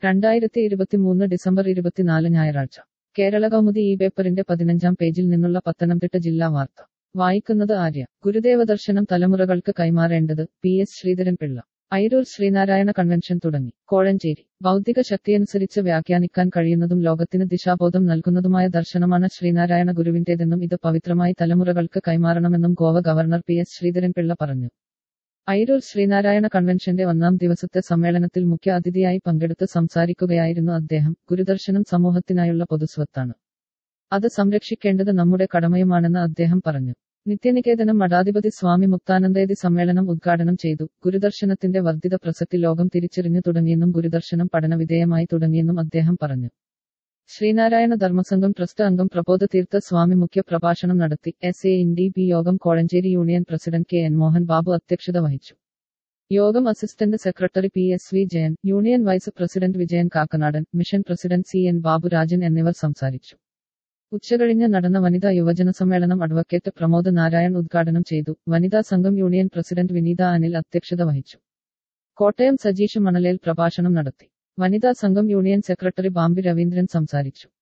രണ്ടായിരത്തി ഇരുപത്തിമൂന്ന് ഡിസംബർ ഇരുപത്തിനാല് ഞായറാഴ്ച കേരള കൗമുദി ഈ പേപ്പറിന്റെ പതിനഞ്ചാം പേജിൽ നിന്നുള്ള പത്തനംതിട്ട ജില്ലാ വാർത്ത വായിക്കുന്നത് ആര്യ ഗുരുദേവ ദർശനം തലമുറകൾക്ക് കൈമാറേണ്ടത് P S Sreedharan Pillai Ayroor Sreenarayana convention തുടങ്ങി കോഴഞ്ചേരി ഭൗതിക ശക്തിയനുസരിച്ച് വ്യാഖ്യാനിക്കാൻ കഴിയുന്നതും ലോകത്തിന് ദിശാബോധം നൽകുന്നതുമായ ദർശനമാണ് ശ്രീനാരായണ ഗുരുവിന്റേതെന്നും ഇത് പവിത്രമായി തലമുറകൾക്ക് കൈമാറണമെന്നും Goa governor P S Sreedharan Pillai പറഞ്ഞു ഐരൂർ ശ്രീനാരായണ കൺവെൻഷന്റെ ഒന്നാം ദിവസത്തെ സമ്മേളനത്തിൽ മുഖ്യ അതിഥിയായി പങ്കെടുത്ത് സംസാരിക്കുകയായിരുന്നു അദ്ദേഹം ഗുരുദർശനം സമൂഹത്തിനായുള്ള പൊതുസ്വത്താണ് അത് സംരക്ഷിക്കേണ്ടത് നമ്മുടെ കടമയുമാണെന്ന് അദ്ദേഹം പറഞ്ഞു നിത്യനികേതനം മഠാധിപതി സ്വാമി മുക്താനന്ദയതി സമ്മേളനം ഉദ്ഘാടനം ചെയ്തു ഗുരുദർശനത്തിന്റെ വർദ്ധിത പ്രസക്തി ലോകം തിരിച്ചറിഞ്ഞു തുടങ്ങിയെന്നും ഗുരുദർശനം പഠനവിധേയമായി തുടങ്ങിയെന്നും അദ്ദേഹം പറഞ്ഞു ശ്രീനാരായണ ധർമ്മസംഘം ട്രസ്റ്റ് അംഗം പ്രബോധ തീർത്ഥ സ്വാമി മുഖ്യ പ്രഭാഷണം നടത്തി S A N D P യോഗം Kozhencherry union president K N Mohan Babu അധ്യക്ഷത വഹിച്ചു യോഗം assistant secretary P S V Jayan union vice president Vijayan Kakkanadan mission president C N Baburajan എന്നിവർ സംസാരിച്ചു ഉച്ചകഴിഞ്ഞ് നടന്ന വനിതാ യുവജന സമ്മേളനം അഡ്വക്കേറ്റ് പ്രമോദ് നാരായൺ ഉദ്ഘാടനം ചെയ്തു വനിതാ സംഘം യൂണിയൻ പ്രസിഡന്റ് വിനീത അനിൽ അധ്യക്ഷത വഹിച്ചു കോട്ടയം സജീഷ് മണലേൽ പ്രഭാഷണം നടത്തി വനിതാ സംഘം യൂണിയൻ സെക്രട്ടറി ബാമ്പി രവീന്ദ്രൻ സംസാരിച്ചു